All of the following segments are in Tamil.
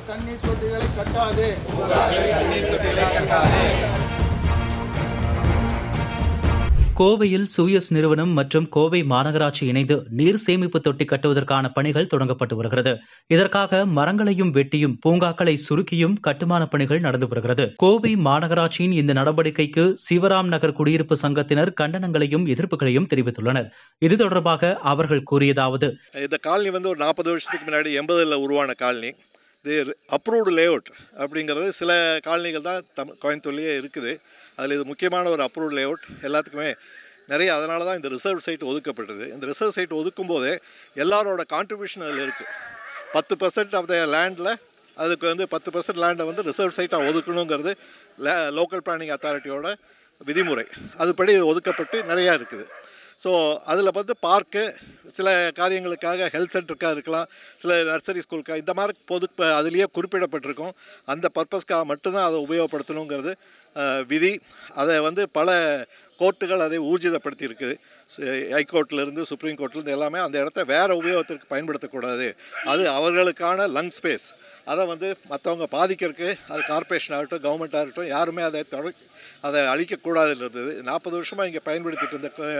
தண்ணீர் தொட்டிகளை கட்டாதே கோவையில் சூயஸ் நிறுவனம் மற்றும் கோவை மாநகராட்சி இணைந்து நீர் சேமிப்பு தொட்டி கட்டுவதற்கான பணிகள் தொடங்கப்பட்டு வருகிறது இதற்காக மரங்களையும் வெட்டியும் பூங்காக்களை சுருக்கியும் கட்டுமான பணிகள் நடந்து வருகிறது கோவை மாநகராட்சியின் இந்த நடவடிக்கைக்கு சிவராம் நகர் குடியிருப்பு சங்கத்தினர் கண்டனங்களையும் எதிர்ப்புகளையும் தெரிவித்துள்ளனர் இது தொடர்பாக அவர்கள் கூறியதாவது இந்த காலனி வந்து ஒரு நாற்பது வருஷத்துக்கு முன்னாடி எண்பதில் உருவான காலனி இது அப்ரூவ்டு லேஅவுட் அப்படிங்கிறது சில காலனிகள் தான் தம் கோயம்புத்தூர்லேயே இருக்குது அதில் இது முக்கியமான ஒரு அப்ரூவ்டு லேஅவுட் எல்லாத்துக்குமே நிறைய அதனால தான் இந்த ரிசர்வ் சைட் ஒதுக்கப்பட்டது இந்த ரிசர்வ் சைட் ஒதுக்கும் போதே எல்லாரோட கான்ட்ரிபியூஷன் அதில் இருக்குது பத்து பர்சன்ட் ஆஃப் த லேண்டில் அதுக்கு வந்து பத்து பர்சன்ட் லேண்டை வந்து ரிசர்வ் சைட்டாக ஒதுக்கணுங்கிறது லே லோக்கல் பிளானிங் அத்தாரிட்டியோட விதிமுறை அதுபடி இது ஒதுக்கப்பட்டு நிறையா இருக்குது ஸோ அதில் வந்து பார்க்கு சில காரியங்களுக்காக ஹெல்த் சென்டருக்காக இருக்கலாம் சில நர்சரி ஸ்கூலுக்காக இந்த மாதிரி பொது ப- அதுலேயே குறிப்பிடப்பட்டிருக்கும் அந்த பர்பஸ்க்காக மட்டும்தான் அதை உபயோகப்படுத்தணுங்கிறது அஹ், விதி அதை வந்து பல கோர்ட்டுகள் அதை ஊர்ஜிதப்படுத்தி இருக்குது ஹைகோர்ட்லேருந்து சுப்ரீம் கோர்ட்லேருந்து எல்லாமே அந்த இடத்த வேறு உபயோகத்திற்கு பயன்படுத்தக்கூடாது அது அவர்களுக்கான லங் ஸ்பேஸ் அதை வந்து மற்றவங்க பாதிக்கிறதுக்கு அது கார்ப்பரேஷன் ஆகட்டும் கவர்மெண்ட் ஆகட்டும் யாருமே அதை தொட அதை அழிக்கக்கூடாதுன்னு இருந்தது நாற்பது வருஷமாக இங்கே பயன்படுத்திட்டு இருந்த கு-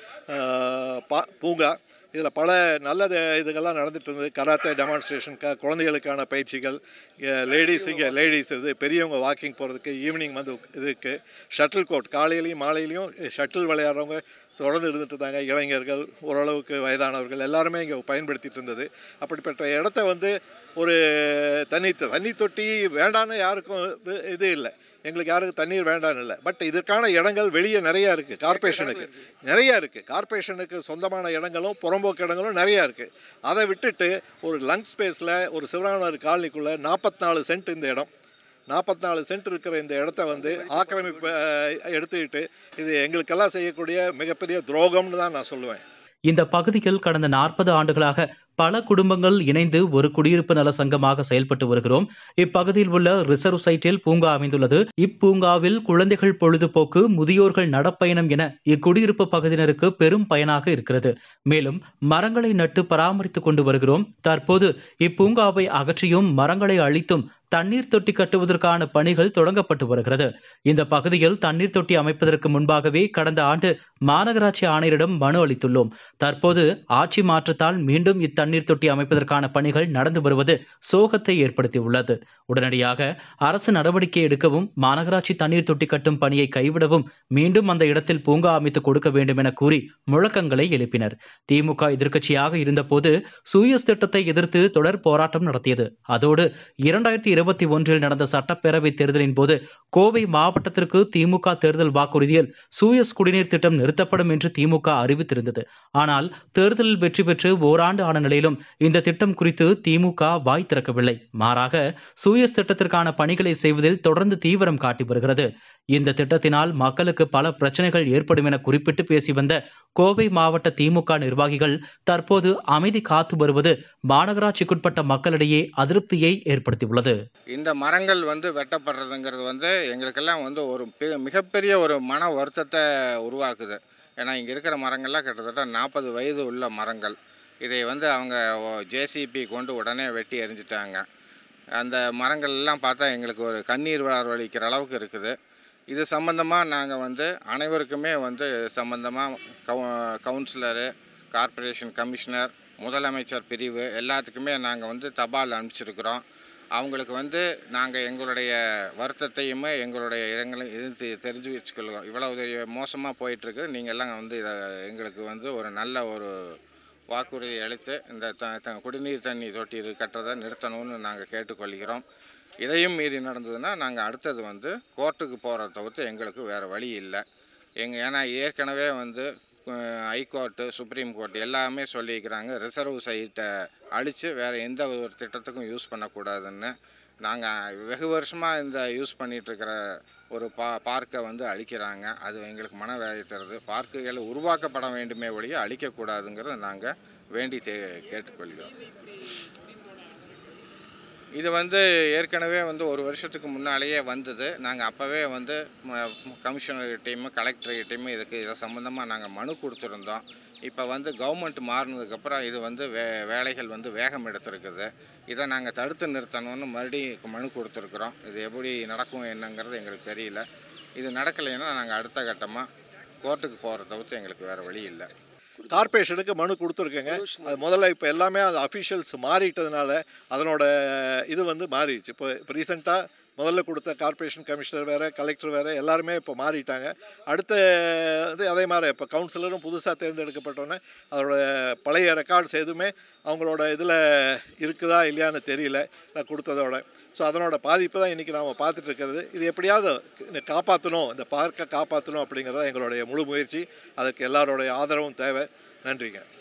அஹ், பா- பூங்கா இதில் பல நல்ல த- இதுகள்லாம் நடந்துட்டு இருந்தது கராத்தே டெமான்ஸ்ட்ரேஷன் க குழந்தைகளுக்கான பயிற்சிகள் லேடிஸ் இங்கே லேடிஸ் இது பெரியவங்க வாக்கிங் போகிறதுக்கு ஈவினிங் வந்து உக்- இதுக்கு ஷட்டில் கோர்ட் காலையிலையும் மாலையிலையும் ஷட்டில் விளையாடுறவங்க தொடர்ந்து இருந்துட்டு இருந்தாங்க இளைஞர்கள் ஓரளவுக்கு வயதானவர்கள் எல்லாருமே இங்கே பயன்படுத்திட்டு இருந்தது அப்படிப்பட்ட இடத்த வந்து ஒரு தண்ணி தண்ணி தொட்டி வேண்டான்னு யாருக்கும் இது- இது இல்லை எங்களுக்கு யாருக்கும் தண்ணீர் வேண்டாம்னு இல்லை பட் இதற்கான இடங்கள் வெளியே நிறையா இருக்குது கார்ப்பரேஷனுக்கு நிறையா இருக்குது கார்ப்பரேஷனுக்கு சொந்தமான இடங்களும் புறம்போக்கு இடங்களும் நிறையா இருக்குது அதை விட்டுட்டு ஒரு லங் ஸ்பேஸில் ஒரு சிவராமர் காலனிக்குள்ளே நாற்பத்தி நாலு சென்ட் இந்த இடம் நாற்பத்தி நாலு சென்ட் இருக்கிற இந்த இடத்த வந்து ஆக்கிரமிப்பு அஹ், எடுத்துக்கிட்டு இது எங்களுக்கெல்லாம் செய்யக்கூடிய மிகப்பெரிய துரோகம்னு தான் நான் சொல்லுவேன் இந்த பகுதியில் கடந்த நாற்பது ஆண்டுகளாக பல குடும்பங்கள் இணைந்து ஒரு குடியிருப்பு நல சங்கமாக செயல்பட்டு வருகிறோம் இப்பகுதியில் உள்ள ரிசர்வ் சைட்டில் பூங்கா அமைந்துள்ளது இப்பூங்காவில் குழந்தைகள் பொழுதுபோக்கு முதியோர்கள் நடப்பயணம் என இக்குடியிருப்பு பகுதியினருக்கு பெரும் பயனாக இருக்கிறது மேலும் மரங்களை நட்டு பராமரித்துக் கொண்டு வருகிறோம் தற்போது இப்பூங்காவை அகற்றியும் மரங்களை அழித்தும் தண்ணீர் தொட்டி கட்டுவதற்கான பணிகள் தொடங்கப்பட்டு வருகிறது இந்த பகுதியில் தண்ணீர் தொட்டி அமைப்பதற்கு முன்பாகவே கடந்த ஆண்டு மாநகராட்சி ஆணையரிடம் மனு அளித்துள்ளோம் தற்போது ஆட்சி மாற்றத்தால் மீண்டும் இத்தண்ணீர் தொட்டி அமைப்பதற்கான பணிகள் நடந்து வருவது சோகத்தை ஏற்படுத்தியுள்ளது உடனடியாக அரசு நடவடிக்கை எடுக்கவும் மாநகராட்சி தண்ணீர் தொட்டி கட்டும் பணியை கைவிடவும் மீண்டும் அந்த இடத்தில் பூங்கா அமைத்து கொடுக்க வேண்டும் என கூறி முழக்கங்களை எழுப்பினர் திமுக எதிர்க்கட்சியாக இருந்தபோது சூயஸ் திட்டத்தை எதிர்த்து தொடர் போராட்டம் நடத்தியது அதோடு இரண்டாயிரத்தி இருபத்தி ஒன்றில் நடந்த சட்டப்பேரவை தேர்தலின் போது கோவை மாவட்டத்திற்கு திமுக தேர்தல் வாக்குறுதியில் சூயஸ் குடிநீர் திட்டம் நிறுத்தப்படும் என்று திமுக அறிவித்திருந்தது ஆனால் தேர்தலில் வெற்றி பெற்று ஓராண்டு ஆன நிலையிலும் இந்த திட்டம் குறித்து திமுக வாய் திறக்கவில்லை மாறாக சூயஸ் திட்டத்திற்கான பணிகளை செய்வதில் தொடர்ந்து தீவிரம் காட்டி வருகிறது இந்த திட்டத்தினால் மக்களுக்கு பல பிரச்சனைகள் ஏற்படும் என குறிப்பிட்டு பேசி வந்த கோவை மாவட்ட திமுக நிர்வாகிகள் தற்போது அமைதி காத்து வருவது மாநகராட்சிக்குட்பட்ட மக்களிடையே அதிருப்தியை ஏற்படுத்தியுள்ளது இந்த மரங்கள் வந்து வெட்டப்படுறதுங்கிறது வந்து எங்களுக்கெல்லாம் வந்து ஒரு பெ- மிகப்பெரிய ஒரு மன வருத்தத்தை உருவாக்குது ஏன்னா இங்கே இருக்கிற மரங்கள்லாம் கிட்டத்தட்ட நாற்பது வயது உள்ள மரங்கள் இதை வந்து அவங்க ஜேசிபி கொண்டு உடனே வெட்டி எரிஞ்சிட்டாங்க அந்த மரங்கள் எல்லாம் பார்த்தா எங்களுக்கு ஒரு கண்ணீர் வளர்வழிக்கிற அளவுக்கு இருக்குது இது சம்மந்தமாக நாங்கள் வந்து அனைவருக்குமே வந்து சம்மந்தமாக கவு கவுன்சிலரு கார்ப்பரேஷன் கமிஷனர் முதலமைச்சர் பிரிவு எல்லாத்துக்குமே நாங்கள் வந்து தபால் அனுப்பிச்சிருக்கிறோம் அவங்களுக்கு வந்து நாங்கள் எங்களுடைய வருத்தத்தையுமே எங்களுடைய இடங்களையும் இது தெரிஞ்சு வச்சுக்கொள்ளுவோம் இவ்வளவு மோசமாக போயிட்டுருக்கு நீங்கள் எல்லாம் வந்து இதை எங்களுக்கு வந்து ஒரு நல்ல ஒரு வாக்குறுதி அளித்து இந்த த த- குடிநீர் தண்ணி தொட்டி இது கட்டுறதை நிறுத்தணும்னு நாங்கள் கேட்டுக்கொள்கிறோம் இதையும் மீறி நடந்ததுன்னா நாங்கள் அடுத்தது வந்து கோர்ட்டுக்கு போகிறத தவிர்த்து எங்களுக்கு வேறு வழி இல்லை எங்கள் ஏன்னா ஏற்கனவே வந்து ஹைகோர்ட்டு சுப்ரீம் கோர்ட் எல்லாமே சொல்லியிருக்கிறாங்க ரிசர்வ் சைட்டை அழித்து வேறு எந்த ஒரு திட்டத்துக்கும் யூஸ் பண்ணக்கூடாதுன்னு நாங்கள் வெகு வருஷமாக இந்த யூஸ் பண்ணிகிட்ருக்கிற ஒரு பா பார்க்கை வந்து அழிக்கிறாங்க அது எங்களுக்கு மன வேலை தருது பார்க்குகள் உருவாக்கப்பட வேண்டுமே ஒழிய அழிக்கக்கூடாதுங்கிறத நாங்கள் வேண்டி தே கேட்டுக்கொள்கிறோம் இது வந்து ஏற்கனவே வந்து ஒரு வருஷத்துக்கு முன்னாலேயே வந்தது நாங்கள் அப்போவே வந்து கமிஷனர்கிட்டையும் கலெக்டர்கிட்டையும் இதுக்கு இதை சம்மந்தமாக நாங்கள் மனு கொடுத்துருந்தோம் இப்போ வந்து கவர்மெண்ட் மாறினதுக்கப்புறம் இது வந்து வே வேலைகள் வந்து வேகம் எடுத்திருக்குது இதை நாங்கள் தடுத்து நிறுத்தணும்னு மறுபடியும் மனு கொடுத்துருக்குறோம் இது எப்படி நடக்கும் என்னங்கிறது எங்களுக்கு தெரியல இது நடக்கலைன்னா நாங்கள் அடுத்த கட்டமாக கோர்ட்டுக்கு போகிறத தவிர்த்து எங்களுக்கு வேறு வழி இல்லை கார்ப்பரேஷனுக்கு மனு கொடுத்துருக்கேங்க அது முதல்ல இப்போ எல்லாமே அது அஃபிஷியல்ஸ் மாறிட்டதுனால அதனோட இது வந்து மாறிடுச்சு இப்போ இப்போ ரீசெண்டாக முதல்ல கொடுத்த கார்ப்பரேஷன் கமிஷனர் வேறு கலெக்டர் வேறு எல்லாருமே இப்போ மாறிட்டாங்க அடுத்த இது அதே மாதிரி இப்போ கவுன்சிலரும் புதுசாக தேர்ந்தெடுக்கப்பட்டோன்னே அதோட பழைய ரெக்கார்ட்ஸ் எதுவுமே அவங்களோட இதில் இருக்குதா இல்லையான்னு தெரியல நான் கொடுத்ததோட ஸோ அதனோட பாதிப்பு தான் இன்றைக்கி நாம் பார்த்துட்டு இருக்கிறது இது எப்படியாவது காப்பாற்றணும் இந்த பார்க்கை காப்பாற்றணும் அப்படிங்கிறது தான் எங்களுடைய முழு முயற்சி அதுக்கு எல்லாரோடைய ஆதரவும் தேவை நன்றிங்க